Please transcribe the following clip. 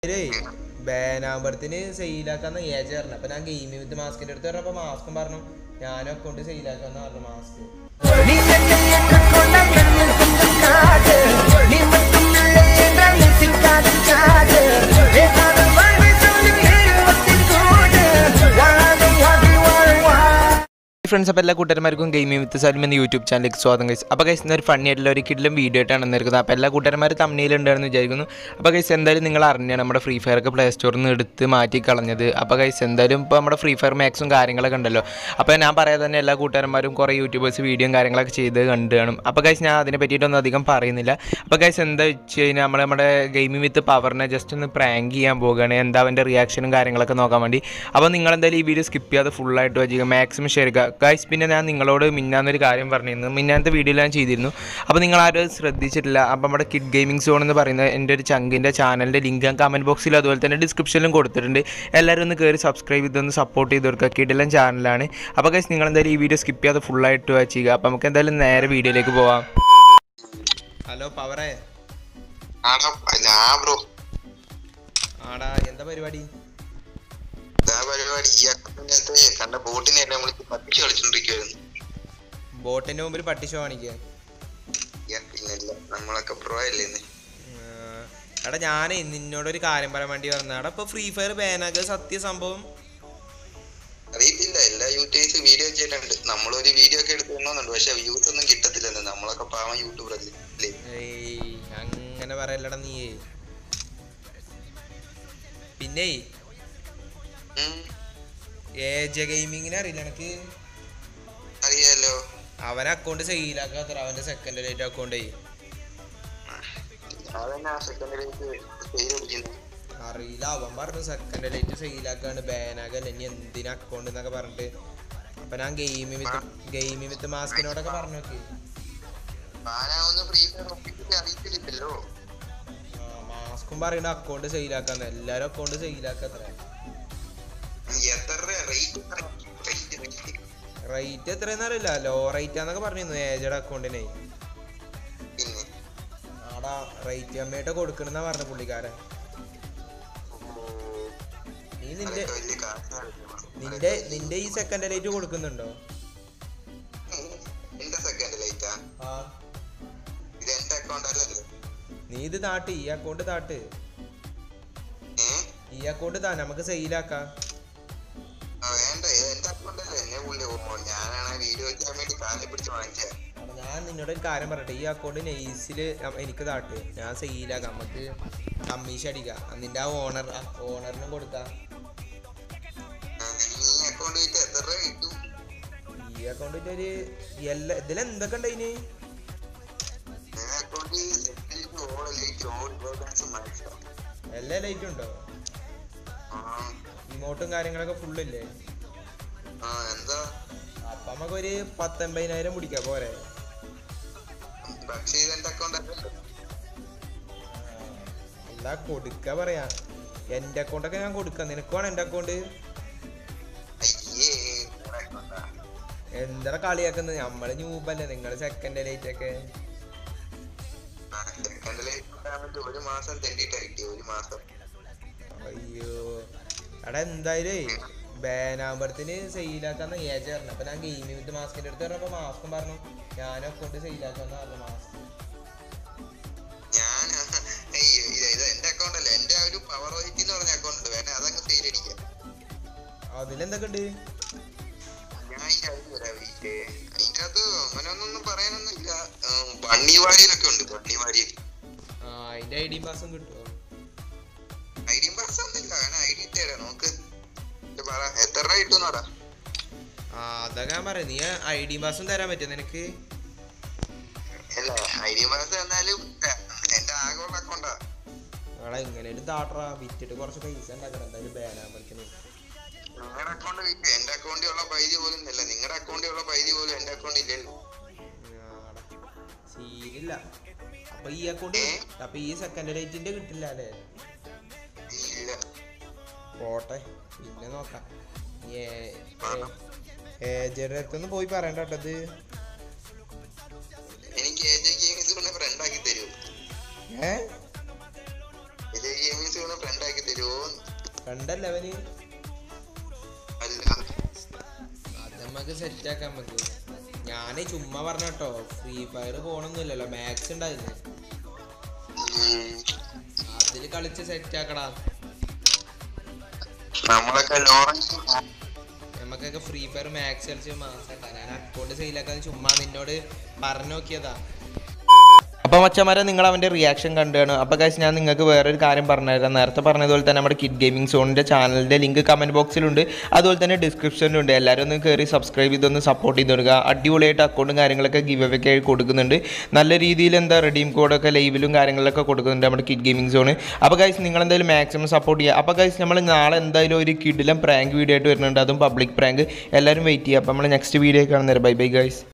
ബാനാമ്പരത്തിന് സെയിലാക്കാന്ന് age പറഞ്ഞു അപ്പൊ ഞാൻ ഗെയിമിംഗ് വിത്ത് മാസ്കിന്റെ അടുത്ത് പറഞ്ഞപ്പോ മാസ്കും പറഞ്ഞു ഞാനും അക്കൗണ്ട് സെയിലാക്കാന്ന് പറഞ്ഞു മാസ്ക് ഫ്രണ്ട്സ് അപ്പോൾ എല്ലാ കൂട്ടുകാരന്മാർക്കും ഗെയിമിംഗ് വിത്ത് സാലിം എന്ന യൂട്യൂബ് ചാനലിലേക്ക് സ്വാഗതം ഗൈസ് അപ്പോൾ ഗൈസ് ഇന്നൊരു ഫണ്ണി ആയിട്ടുള്ള ഒരു കിഡിലും വീഡിയോ ആയിട്ടാണ് വന്നിരിക്കുന്നത് അപ്പോൾ എല്ലാ കൂട്ടുകാരന്മാരും തമ്മിലുണ്ടായിരുന്നു വിചാരിക്കുന്നു അപ്പോൾ ഗൈസ് എന്തായാലും നിങ്ങൾ അറിഞ്ഞാണ് നമ്മുടെ ഫ്രീ ഫയർ ഒക്കെ പ്ലേ സ്റ്റോറിൽ നിന്ന് എടുത്ത് മാറ്റി കളഞ്ഞത് അപ്പോൾ ഗൈസ് എന്തായാലും ഇപ്പോൾ നമ്മുടെ ഫ്രീ ഫയർ മാക്സും കാര്യങ്ങളൊക്കെ ഉണ്ടല്ലോ അപ്പോൾ ഞാൻ പറയാതെ തന്നെ എല്ലാ കൂട്ടുകാരന്മാരും കുറേ യൂട്യൂബേഴ്സ് വീഡിയോയും കാര്യങ്ങളൊക്കെ ചെയ്ത് കണ്ടു കാണും അപ്പോൾ ഗൈസ് ഞാൻ അതിനെ പറ്റിയിട്ടൊന്നും അധികം പറയുന്നില്ല അപ്പോൾ ഗൈസ് എന്താ വെച്ച് കഴിഞ്ഞാൽ നമ്മൾ നമ്മുടെ ഗെയിമിംഗ് വിത്ത് പവറിനെ ജസ്റ്റ് ഒന്ന് പ്രാങ്ക് ചെയ്യാൻ പോകുകയാണ് എന്താ അവൻ്റെ റിയാക്ഷനും കാര്യങ്ങളൊക്കെ നോക്കാൻ വേണ്ടി അപ്പോൾ നിങ്ങൾ എന്തായാലും ഈ വീഡിയോ സ്കിപ്പ് ചെയ്യാതെ ഫുള്ളായിട്ട് വെച്ചിരിക്കുക മാക്സിമം ഷെയർ ചെയ്യുക ഗൈസ് പിന്നെ ഞാൻ നിങ്ങളോട് മിന്നാന്നൊരു കാര്യം പറഞ്ഞിരുന്നു മിന്നാന്നത്തെ വീഡിയോയിൽ ഞാൻ ചെയ്തിരുന്നു അപ്പോൾ നിങ്ങൾ ആരും ശ്രദ്ധിച്ചിട്ടില്ല അപ്പോൾ നമ്മുടെ കിഡ് ഗെയിമിംഗ് സോൺ എന്ന് പറയുന്ന എൻ്റെ ഒരു ചങ്കിൻ്റെ ചാനലിൻ്റെ ലിങ്ക് ഞാൻ കമൻറ്റ് ബോക്സിലും അതുപോലെ തന്നെ ഡിസ്ക്രിപ്ഷനിലും കൊടുത്തിട്ടുണ്ട് എല്ലാവരും ഒന്ന് കയറി സബ്സ്ക്രൈബ് ചെയ്തൊന്ന് സപ്പോർട്ട് ചെയ്ത് കൊടുക്കുക കിഡിലും ചാനലാണ് അപ്പോൾ ഗൈസ് നിങ്ങൾ എന്തായാലും ഈ വീഡിയോ സ്കിപ്പ് ചെയ്യാതെ ഫുള്ളായിട്ട് വാച്ച് ചെയ്യുക അപ്പോൾ നമുക്ക് എന്തായാലും നേരെ വീഡിയോയിലേക്ക് പോവാം ഹലോ പവറേ ആടാ ഞാ ബ്രോ ആടാ എന്താ പരിപാടി ഇതാ പരിപാടി ഈ അക്കൗണ്ടിനകത്ത് കണ്ട ബോട്ടിനെ എന്നെ വിളിച്ച് പറ്റിച്ച് കളിച്ചോണ്ടിരിക്കുവായിരുന്നു ബോട്ടിൻ്റെ മുമ്പിൽ പട്ടി ഷോ കാണിക്കുക ഈ പിന്നില്ല നമ്മളൊക്കെ പ്രോ അല്ലേ ഇന്ന് ആഹ്. എടാ ഞാനേ നിന്നോടൊരു കാര്യം പറയാൻ വേണ്ടി പറഞ്ഞ എടാ ഇപ്പൊ ഫ്രീ ഫയർ ബാനാക്കുക സത്യ സംഭവം അറിയത്തില്ല എല്ലാ യൂട്യൂബേഴ്സ് വീഡിയോ ചെയ്തിട്ടുണ്ട് നമ്മളൊരു വീഡിയോ ഒക്കെ എടുത്ത് തന്നോന്നുണ്ട് പക്ഷെ വ്യൂസ് ഒന്നും കിട്ടത്തില്ലെന്ന് നമ്മളൊക്കെ പാവം യൂട്യൂബർ അല്ലേ ഏയ് അങ്ങനെ പറയല്ലടാ നീയേ പിന്നെ ഉം, ഏജ ഗെയിമിങ്ങിനെ അറിയില്ല എനിക്ക് അറിയാലോ അവൻ അക്കൗണ്ട് സെയിലാക്കാത്ര അവന്റെ സെക്കൻഡ് ഡേറ്റ് അക്കൗണ്ടേ അതന്നെ ആ സെക്കൻഡിലേക്ക് പേര് അടിക്കുന്നു അറിയില്ല അവൻ പറഞ്ഞു സെക്കൻഡ് ഡേറ്റ് സെയിലാക്കാണ് ബാനാകല്ല ഇനി എന്തിനാ അക്കൗണ്ട് എന്നൊക്കെ പറഞ്ഞിട്ട് അപ്പൊ ഞാൻ ഗെയിമിംഗ് വിത്ത് ഗെയിമിംഗ് വിത്ത് മാസ്കിനോടൊക്കെ പറഞ്ഞു നോക്കി ഞാനാവുന്ന ഫ്രീ ഫയർ ഒപ്പിച്ചിട്ട് അറിയത്തില്ലല്ലോ മാസ്കും പറയുന്ന അക്കൗണ്ട് സെയിലാക്കാന്ന് എല്ലാരും അക്കൗണ്ട് സെയിലാക്കത്ര എത്ര റേറ്റ് റേറ്റ് റേറ്റ് റേറ്റ് എത്രയെന്ന് അറിയില്ല ലോ റേറ്റ് ആന്നൊക്കെ പറഞ്ഞിരുന്നു ഏജയുടെ അക്കൗണ്ടിനെ പിന്നെ ആടാ റേറ്റ് അമ്മയായിട്ട് കൊടുക്കണെന്നാ പറഞ്ഞ പുള്ളിക്കാരൻ നീ നിന്റെ അതൊക്കെ വലിയ കാശാണ് നിന്റെ നിന്റെ ഈ സെക്കൻഡ് ലൈറ്റ് കൊടുക്കുന്നുണ്ടോ എന്റെ സെക്കൻഡ് ലൈറ്റാ ആ ഇത് എന്റെ അക്കൗണ്ട് അല്ലല്ലോ നീ ഇത് താട്ട് ഈ അക്കൗണ്ട് താട്ട് ഏ ഈ അക്കൗണ്ട് താ നമുക്ക് സെയിലാക്കാം ആ, വേണ്ട ഇത് എന്റെ അക്കൗണ്ട് അല്ലേ എന്നെ പുള്ളി ഓ ഞാനാണ് വീഡിയോ ചെയ്യാൻ വേണ്ടി കാലിൽ പിടിച്ച് വാങ്ങിച്ചത് അപ്പൊ ഞാൻ നിന്നോട് ഒരു കാര്യം പറയട്ടെ ഈ അക്കൗണ്ട് നെയ്സില് എനിക്ക് താട്ട് ഞാൻ സെയിലാക്കാം നമുക്ക് കമ്മീഷൻ അടിക്കാം നിന്റെ ആ ഓണർ ഓണറിനും കൊടുക്കാം ഈ അക്കൗണ്ട് വെച്ച് എത്ര രൂപ കിട്ടും ഈ അക്കൗണ്ടിന്റെ ഒരു എല്ലാ ഇതിൽ എന്തൊക്കെ ഉണ്ട് അതിന് ഈ അക്കൗണ്ട് സെറ്റിലേക്ക് ഓൾ ലൈറ്റ് ഓൾ ഇമ്പോർട്ടൻസ് മനസ്സിലാവും എല്ലാ ലൈറ്റും ഉണ്ടോ ആ ഇമോട്ടും കാര്യങ്ങളൊക്കെ full ഇല്ലേ ആ എന്താ അപ്പൊ നമുക്കൊരു പത്തൊമ്പതിനായിരം പിടിക്കാം പോരെ പക്ഷേ ഇത് എന്റെ അക്കൗണ്ട് അല്ലല്ലോ എന്താ കൊടുക്ക പറയാ എന്റെ അക്കൗണ്ടൊക്കെ ഞാൻ കൊടുക്കാം നിനക്ക് വേണം എന്റെ അക്കൗണ്ട് അയ്യേ വേറെ അക്കൗണ്ടാ എന്താ കളിയാക്കുന്നത് നമ്മള് ന്യൂബല്ലേ നിങ്ങള് സെക്കൻഡ് ലൈറ്റ് ഒക്കെ സെക്കൻഡ് ലൈറ്റ് ആണെങ്കിൽ ഒരു മാസം തെണ്ടിട്ടാ കിട്ടിയ ഒരു മാസം അയ്യോ എടാ എന്തായാലും ബാനാമ്പരത്തിന് സെയിലാക്കാന്ന് ഏജ് പറഞ്ഞു അപ്പൊ ഞാൻ ഗെയിമിംഗ് വിത്ത് മാസ്കിന്റെ അടുത്ത് പറഞ്ഞപ്പോ മാസ്കും പറഞ്ഞു ഞാനും അക്കൗണ്ട് സെയിലാക്കാന്ന് പറഞ്ഞു മാസ്ക് ഞാൻ അയ്യോ ഇത് ഇത് എന്റെ അക്കൗണ്ട് അല്ല എന്റെ ആ ഒരു പവർ വൈറ്റ് എന്ന് പറഞ്ഞ അക്കൗണ്ട് ഉണ്ട് വേണേ അതങ്ങ് സെയിൽ അടിക്കാം അതിലെന്തൊക്കെ ഉണ്ട് ഞാൻ അതിന്റെ അത് തരാം വെയിറ്റ് അതിന്റെ അത് അങ്ങനെ ഒന്നും പറയാനൊന്നും ഇല്ല ബണ്ണി വാരിയിലൊക്കെ ഉണ്ട് ബണ്ണി വാരിയിൽ ആ അതിന്റെ ഐ ഡി പാസും കിട്ടുമോ ഐ ഡി പാസ് ഒന്നുമില്ല കാരണം ഐ ഡി തരാം നോക്ക് ഇത് പറ എത്ര രൂപ കിട്ടുന്നോടാ ആ അതൊക്കെ ഞാൻ പറയാം നീ ഐ ഡി പാസും തരാൻ പറ്റുമോ നിനക്ക് അല്ല ഐ ഡി പാസ് തന്നാലും എന്റെ ആകെയുള്ള അക്കൗണ്ടാ എടാ ഇങ്ങനെ ഒരു താട്ടറാ വിറ്റിട്ട് കുറച്ച് പൈസ ഉണ്ടാക്കണം എന്തായാലും ബാനാമ്പരത്തിന് നിങ്ങളുടെ അക്കൗണ്ട് വിറ്റ് എന്റെ അക്കൗണ്ടിൽ ഉള്ള പൈസ പോലും ഇല്ല നിങ്ങളുടെ അക്കൗണ്ടിൽ ഉള്ള പൈസ പോലും എന്റെ അക്കൗണ്ടിൽ ഇല്ലല്ലോ സീനില്ല അപ്പൊ ഈ അക്കൗണ്ട് ഏ? അപ്പൊ ഈ സെക്കൻഡ് ലൈറ്റിന്റെ കിട്ടില്ല അല്ലേ ഇല്ല പോട്ടെ പിന്നെ നോക്കാം വേണം. ഏജയുടെ അടുത്തൊന്നും പോയി പറയണ്ട കേട്ടോ ഇത് എനിക്ക് എ ജെ ഗെയിംസ് ഫ്രണ്ട് ആക്കി തരൂ ഏ എ ജെ ഗെയിംസ് ഫ്രണ്ട് ആക്കി കണ്ടല്ലേ അവന് അല്ല അത് നമുക്ക് സെറ്റ് ആക്കാം നമുക്ക് ഞാൻ ചുമ്മാ പറഞ്ഞ കേട്ടോ ഫ്രീ ഫയർ പോണൊന്നുമില്ലല്ലോ മാക്സ് ഉണ്ടായിരുന്നു ഉം. അതിൽ കളിച്ച് സെറ്റ് ആക്കടാ നമ്മളൊക്കെ ലോറൻസ് നമുക്കൊക്കെ ഫ്രീ ഫയർ മാക്സ് കളിച്ച് മാസാട്ടാ ഞാൻ അക്കൗണ്ട് സെയിലാക്കാൻ ചുമ്മാ നിന്നോട് പറഞ്ഞു നോക്കിയതാ അപ്പോൾ മച്ചന്മാരെ നിങ്ങൾ അവൻ്റെ റിയാക്ഷൻ കണ്ടാണ് അപ്പോൾ കാശ് ഞാൻ നിങ്ങൾക്ക് വേറൊരു കാര്യം പറഞ്ഞുതരാം നേരത്തെ പറഞ്ഞതുപോലെ തന്നെ നമ്മുടെ കിഡ് ഗെയിമിംഗ് സോണിൻ്റെ ചാനലിൻ്റെ ലിങ്ക് കമൻറ്റ് ബോക്സിലുണ്ട് അതുപോലെ തന്നെ ഡിസ്ക്രിപ്ഷനിലുണ്ട് എല്ലാവരും ഒന്ന് കയറി സബ്സ്ക്രൈബ് ചെയ്തൊന്ന് സപ്പോർട്ട് ചെയ്ത് കൊടുക്കുക അടിപൊളിയായിട്ട് അക്കൗണ്ടും കാര്യങ്ങളൊക്കെ ഗിവ് അവേ ആയി കൊടുക്കുന്നുണ്ട് നല്ല രീതിയിൽ എന്താ റെഡീം കോഡൊക്കെ ലൈവിലും കാര്യങ്ങളിലൊക്കെ കൊടുക്കുന്നുണ്ട് നമ്മുടെ കിഡ് ഗെയിമിംഗ് സോണ് അപ്പോൾ ഗൈസ് നിങ്ങൾ എന്തായാലും മാക്സിമം സപ്പോർട്ട് ചെയ്യുക അപ്പോൾ ഗൈസ് നമ്മൾ നാളെ എന്തായാലും ഒരു കിഡിലും പ്രാങ്ക് വീഡിയോ ആയിട്ട് വരുന്നുണ്ട് അതും പബ്ലിക് പ്രാങ്ക് എല്ലാവരും വെയിറ്റ് ചെയ്യുക അപ്പോൾ നമ്മൾ നെക്സ്റ്റ് വീഡിയോ കാണുന്നേരം ബൈ ബൈ ഗൈസ്